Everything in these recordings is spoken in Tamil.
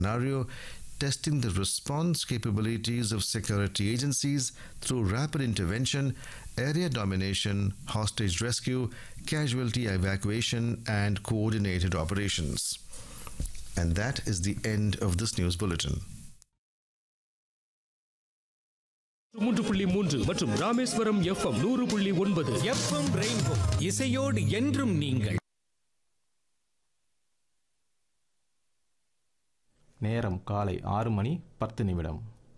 scenario, testing the response capabilities of security agencies through rapid intervention, area domination, hostage rescue, casualty evacuation, and coordinated operations. And that is the end of this news bulletin. மூன்று புள்ளி மூன்று மற்றும் ராமேஸ்வரம் எஃப்எம் நூறு புள்ளி ஒன்பது எஃப்எம் ரெயின்போ இசையோடு என்றும் நீங்கள் நேரம் காலை ஆறு மணி பத்து நிமிடம்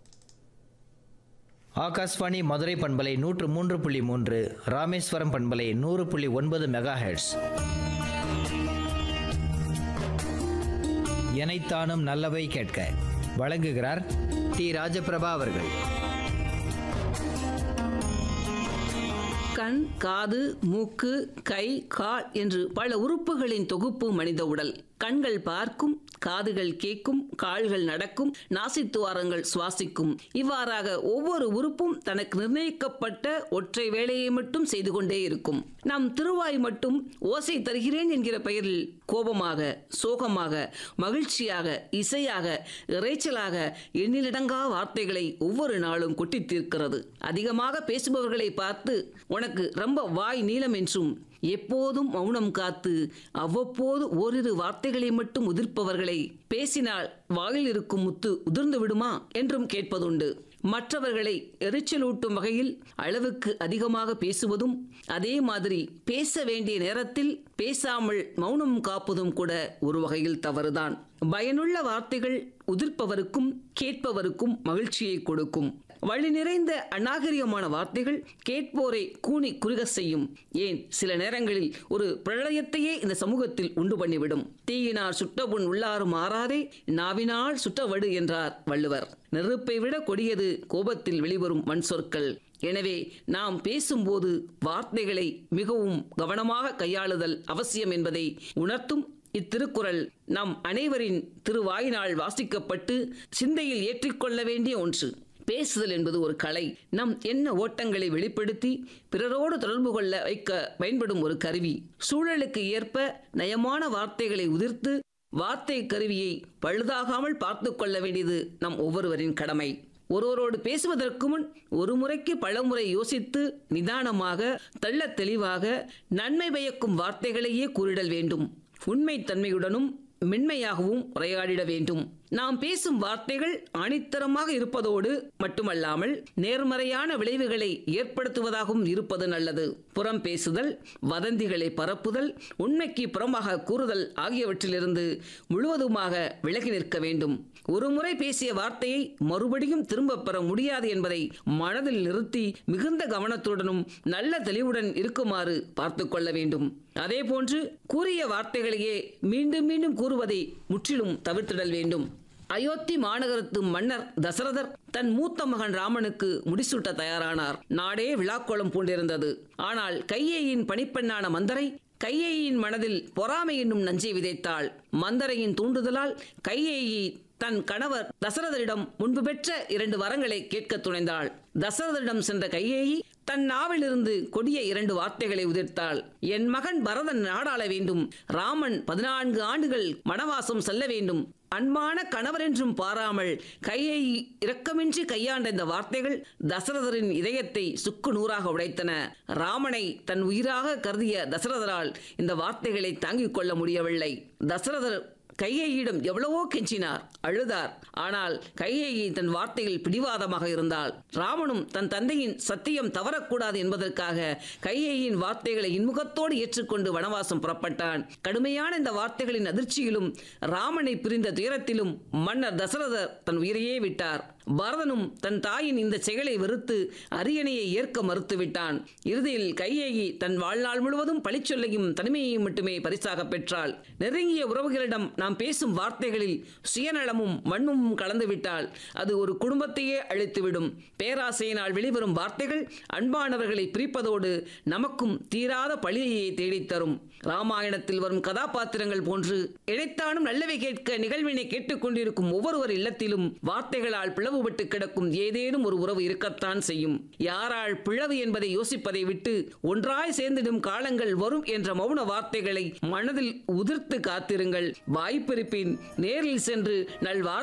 ஆகாஷ்வாணி மதுரை பண்பலை நூற்று மூன்று புள்ளி மூன்று ராமேஸ்வரம் பண்பலை நூறு புள்ளி ஒன்பது மெகா ஹெர்ட்ஸ் எனைத்தானும் நல்லவை கேட்க வழங்குகிறார் டி ராஜபிரபா அவர்கள் கண் காது மூக்கு கை கால் என்று பல உறுப்புகளின் தொகுப்பு மனித உடல் கண்கள் பார்க்கும் காதுகள் கேட்கும் கால்கள் நடக்கும் நாசித்துவாரங்கள் சுவாசிக்கும் இவ்வாறாக ஒவ்வொரு உறுப்பும் தனக்கு நிர்ணயிக்கப்பட்ட ஒற்றை வேலையை மட்டும் செய்து கொண்டே இருக்கும் நம் திருவாய் மட்டும் ஓசை தருகிறேன் என்கிற பெயரில் கோபமாக சோகமாக மகிழ்ச்சியாக இசையாக இறைச்சலாக எண்ணிலடங்கா வார்த்தைகளை ஒவ்வொரு நாளும் கொட்டித் தீர்க்கிறது அதிகமாக பேசுபவர்களை பார்த்து உனக்கு ரொம்ப வாய் நீளம் என்றும் எப்போதும் மௌனம் காத்து அவ்வப்போது ஓரிரு வார்த்தைகளை மட்டும் உதிர்ப்பவர்களை பேசினால் வாயில் இருக்கும் முத்து உதிர்ந்து விடுமா என்றும் கேட்பதுண்டு மற்றவர்களை எரிச்சலூட்டும் வகையில் அளவுக்கு அதிகமாக பேசுவதும் அதே மாதிரி பேச வேண்டிய நேரத்தில் பேசாமல் மௌனம் காப்பதும் கூட ஒரு வகையில் தவறுதான் பயனுள்ள வார்த்தைகள் உதிர்ப்பவருக்கும் கேட்பவருக்கும் மகிழ்ச்சியை கொடுக்கும் வழி நிறைந்த அநாகரிகமான வார்த்தைகள் கேட்போரை கூனி குறுக செய்யும் ஏன் சில நேரங்களில் ஒரு பிரளயத்தையே இந்த சமூகத்தில் உண்டு பண்ணிவிடும் தீயினார் சுட்டபுண் உள்ளாரும் ஆறாதே நாவினால் சுட்டவடு என்றார் வள்ளுவர் நெருப்பை விட கொடியது கோபத்தில் வெளிவரும் மண் சொற்கள் எனவே நாம் பேசும்போது வார்த்தைகளை மிகவும் கவனமாக கையாளுதல் அவசியம் என்பதை உணர்த்தும் இத்திருக்குறள் நம் அனைவரின் திருவாயினால் வாசிக்கப்பட்டு சிந்தையில் ஏற்றிக்கொள்ள வேண்டிய ஒன்று பேசுதல் என்பது ஒரு கலை நம் எண்ண ஓட்டங்களை வெளிப்படுத்தி பிறரோடு தொடர்பு கொள்ள வைக்க பயன்படும் ஒரு கருவி சூழலுக்கு ஏற்ப நயமான வார்த்தைகளை உதிர்த்து வார்த்தை கருவியை பழுதாகாமல் பார்த்து கொள்ள வேண்டியது நம் ஒவ்வொருவரின் கடமை ஒருவரோடு பேசுவதற்கு முன் ஒரு முறைக்கு பலமுறை யோசித்து நிதானமாக தெள்ள தெளிவாக நன்மை பயக்கும் வார்த்தைகளையே கூறிடல் வேண்டும் உண்மை தன்மையுடனும் மென்மையாகவும் உரையாடிட வேண்டும் நாம் பேசும் வார்த்தைகள் ஆணித்தரமாக இருப்பதோடு மட்டுமல்லாமல் நேர்மறையான விளைவுகளை ஏற்படுத்துவதாகவும் இருப்பது நல்லது புறம் பேசுதல் வதந்திகளை பரப்புதல் உண்மைக்கு புறமாக கூறுதல் ஆகியவற்றிலிருந்து முழுவதுமாக விலகி நிற்க வேண்டும் ஒரு முறை பேசிய வார்த்தையை மறுபடியும் திரும்பப் பெற முடியாது என்பதை மனதில் நிறுத்தி மிகுந்த கவனத்துடனும் நல்ல தெளிவுடன் இருக்குமாறு பார்த்து கொள்ள வேண்டும் அதேபோன்று கூறிய வார்த்தைகளையே மீண்டும் மீண்டும் கூறுவதை முற்றிலும் தவிர்த்திடல் வேண்டும் அயோத்தி மாநகரத்து மன்னர் தசரதர் தன் மூத்த மகன் ராமனுக்கு முடிசூட்ட தயாரானார் நாடே விழாக்கோலம் பூண்டிருந்தது ஆனால் கையேயின் பணிப்பெண்ணான மந்தரை கையேயின் மனதில் பொறாமை என்னும் நஞ்சை விதைத்தாள் மந்தரையின் தூண்டுதலால் கையேயி தன் கணவர் தசரதரிடம் முன்பு பெற்ற இரண்டு வரங்களை கேட்க துணைந்தாள் தசரதரிடம் சென்ற கையேயி தன் நாவிலிருந்து கொடிய இரண்டு வார்த்தைகளை உதிர்த்தாள் என் மகன் பரதன் நாடாள வேண்டும் ராமன் பதினான்கு ஆண்டுகள் வனவாசம் செல்ல வேண்டும் அன்பான கணவர் என்றும் பாராமல் கையை இரக்கமின்றி கையாண்ட இந்த வார்த்தைகள் தசரதரின் இதயத்தை சுக்கு நூறாக உடைத்தன ராமனை தன் உயிராக கருதிய தசரதரால் இந்த வார்த்தைகளை தாங்கிக் கொள்ள முடியவில்லை தசரதர் கையேயிடம் எவ்வளவோ கெஞ்சினார் அழுதார் ஆனால் கையேயி தன் வார்த்தையில் பிடிவாதமாக இருந்தால் ராமனும் தன் தந்தையின் சத்தியம் தவறக்கூடாது என்பதற்காக கையேயின் வார்த்தைகளை இன்முகத்தோடு ஏற்றுக்கொண்டு வனவாசம் புறப்பட்டான் கடுமையான இந்த வார்த்தைகளின் அதிர்ச்சியிலும் ராமனை பிரிந்த துயரத்திலும் மன்னர் தசரதர் தன் உயிரையே விட்டார் பரதனும் தன் தாயின் இந்த செயலை வெறுத்து அரியணையை ஏற்க மறுத்துவிட்டான் இறுதியில் கையேகி தன் வாழ்நாள் முழுவதும் பழிச்சொல்லையும் தனிமையையும் மட்டுமே பரிசாக பெற்றாள் நெருங்கிய உறவுகளிடம் நாம் பேசும் வார்த்தைகளில் சுயநலமும் வன்மமும் கலந்துவிட்டால் அது ஒரு குடும்பத்தையே அழித்துவிடும் பேராசையினால் வெளிவரும் வார்த்தைகள் அன்பானவர்களை பிரிப்பதோடு நமக்கும் தீராத பழியையே தேடித்தரும் ராமாயணத்தில் வரும் கதாபாத்திரங்கள் போன்று இழைத்தானும் நல்லவை கேட்க நிகழ்வினை கேட்டுக்கொண்டிருக்கும் ஒவ்வொருவர் இல்லத்திலும் வார்த்தைகளால் பிளவுபட்டு கிடக்கும் ஏதேனும் ஒரு உறவு இருக்கத்தான் செய்யும் யாரால் பிளவு என்பதை யோசிப்பதை விட்டு ஒன்றாய் சேர்ந்திடும் காலங்கள் வரும் என்ற மௌன வார்த்தைகளை மனதில் உதிர்த்து காத்திருங்கள் வாய் வாய்ப்பிருப்பின் நேரில் சென்று நல்வார்